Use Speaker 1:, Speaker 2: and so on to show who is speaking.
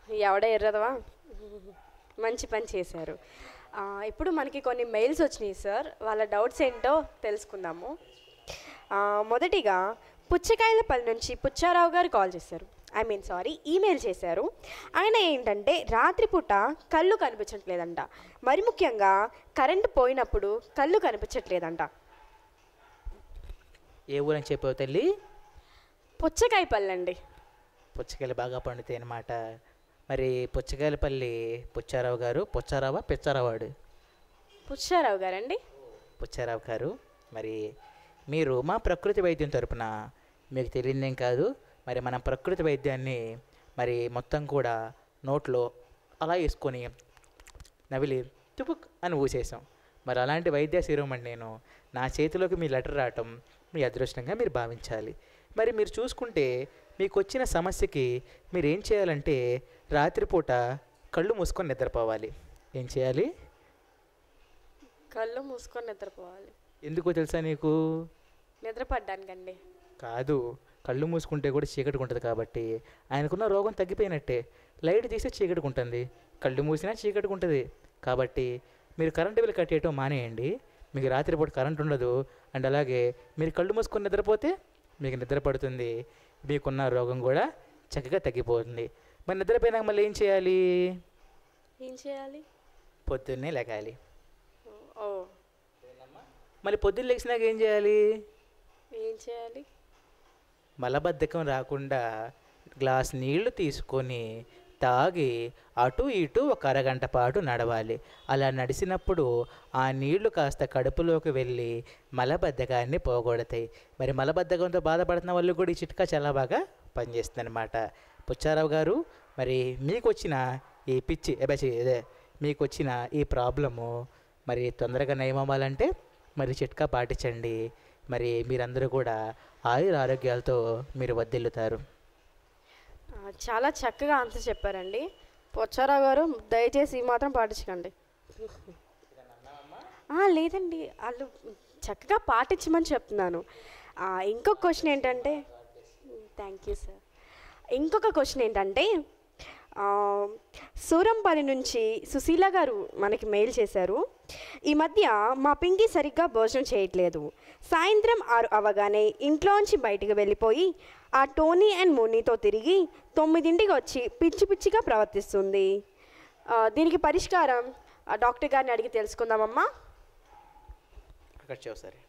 Speaker 1: ఎవడ ఎర్రదవా మంచి పని చేశారు ఆ, ఇప్పుడు మనకి కొన్ని మెయిల్స్ వచ్చినాయి సార్ వాళ్ళ డౌట్స్ ఏంటో తెలుసుకుందాము ఆ, మొదటిగా పుచ్చకాయలపల్లి నుంచి పుచ్చారావు గారు కాల్ చేశారు ఐ మీన్ సారీ ఈమెయిల్ చేశారు ఆయన ఏంటంటే రాత్రిపూట కళ్ళు కనిపించట్లేదంట మరి ముఖ్యంగా కరెంటు పోయినప్పుడు కళ్ళు కనిపించట్లేదంట
Speaker 2: ఏ ఊరని చెప్పావు తల్లి
Speaker 1: పుచ్చకాయ పళ్ళు అండి
Speaker 2: పుచ్చకాయలు బాగా పండుతాయి అన్నమాట మరి పుచ్చకాయలపల్లి పుచ్చారావు గారు పుచ్చారావా పిచ్చారావాడు
Speaker 1: పుచ్చారావు గారండి
Speaker 2: పుచ్చారావు గారు మరి మీరు మా ప్రకృతి వైద్యం తరపున మీకు తెలియదేం కాదు మరి మన ప్రకృతి వైద్యాన్ని మరి మొత్తం కూడా నోట్లో అలా వేసుకొని నవిలి తుపుక్ అని ఊసేసాం మరి అలాంటి వైద్య శిరోమణి నేను నా చేతిలోకి మీ లెటర్ రావటం మీ అదృష్టంగా మీరు భావించాలి మరి మీరు చూసుకుంటే మీకు వచ్చిన సమస్యకి మీరు ఏం చేయాలంటే రాత్రిపూట కళ్ళు మూసుకొని నిద్రపోవాలి ఏం చేయాలి
Speaker 1: కళ్ళు మూసుకొని నిద్రపోవాలి
Speaker 2: ఎందుకో తెలుసా నీకు
Speaker 1: నిద్రపడ్డానికండి
Speaker 2: కాదు కళ్ళు మూసుకుంటే కూడా చీకటిగా ఉంటుంది కాబట్టి ఆయనకున్న రోగం తగ్గిపోయినట్టే లైట్ తీస్తే చీకటిగా ఉంటుంది కళ్ళు మూసినా చీకటిగా ఉంటుంది కాబట్టి మీరు కరెంటు బిల్ కట్టేయటం మానేయండి మీకు రాత్రిపూట కరెంట్ ఉండదు అండ్ అలాగే మీరు కళ్ళు మూసుకొని నిద్రపోతే మీకు నిద్ర పడుతుంది మీకున్న రోగం కూడా చక్కగా తగ్గిపోతుంది మరి నిద్రపోయినాక మళ్ళీ ఏం చేయాలి
Speaker 1: ఏం చేయాలి
Speaker 2: పొద్దున్నే లెగాలి
Speaker 1: ఓ
Speaker 2: మళ్ళీ పొద్దున్న లేచినాక ఏం చేయాలి
Speaker 1: ఏం చేయాలి
Speaker 2: మలబద్ధకం రాకుండా గ్లాస్ నీళ్లు తీసుకొని తాగి అటు ఇటు ఒక అరగంట పాటు నడవాలి అలా నడిచినప్పుడు ఆ నీళ్లు కాస్త కడుపులోకి వెళ్ళి మలబద్ధకాన్ని పోగొడతాయి మరి మలబద్ధకంతో బాధపడుతున్న వాళ్ళు కూడా ఈ చిట్కా చాలా బాగా పనిచేస్తుంది అనమాట పుచ్చారావు గారు మరి మీకు వచ్చిన ఈ పిచ్చి ఎబచి ఇదే మీకు వచ్చిన ఈ ప్రాబ్లము మరి తొందరగా నయం అవ్వాలంటే మరి చిట్కా పాటించండి మరి మీరందరూ కూడా ఆయుర ఆరోగ్యాలతో మీరు వర్ధిల్లుతారు
Speaker 1: ఆ, చాలా చక్కగా ఆన్సర్ చెప్పారండి పొచ్చారావు గారు దయచేసి ఈ మాత్రం పాటించకండి ఆ, లేదండి వాళ్ళు చక్కగా పాటించమని చెప్తున్నాను ఆ, ఇంకొక క్వశ్చన్ ఏంటంటే థ్యాంక్ యూ సార్ ఇంకొక క్వశ్చన్ ఏంటంటే ఆ, సూరంపల్లి నుంచి సుశీల గారు మనకి మెయిల్ చేశారు ఈ మధ్య మా పింకి సరిగ్గా భోజనం చేయట్లేదు సాయంత్రం ఆరు అవగానే ఇంట్లోంచి బయటికి వెళ్ళిపోయి ఆ టోనీ అండ్ మోనీతో తిరిగి తొమ్మిదింటికి వచ్చి పిచ్చి పిచ్చిగా ప్రవర్తిస్తుంది ఆ, దీనికి పరిష్కారం ఆ, డాక్టర్ గారిని అడిగి తెలుసుకుందామమ్మా
Speaker 2: అక్కడ చూసారు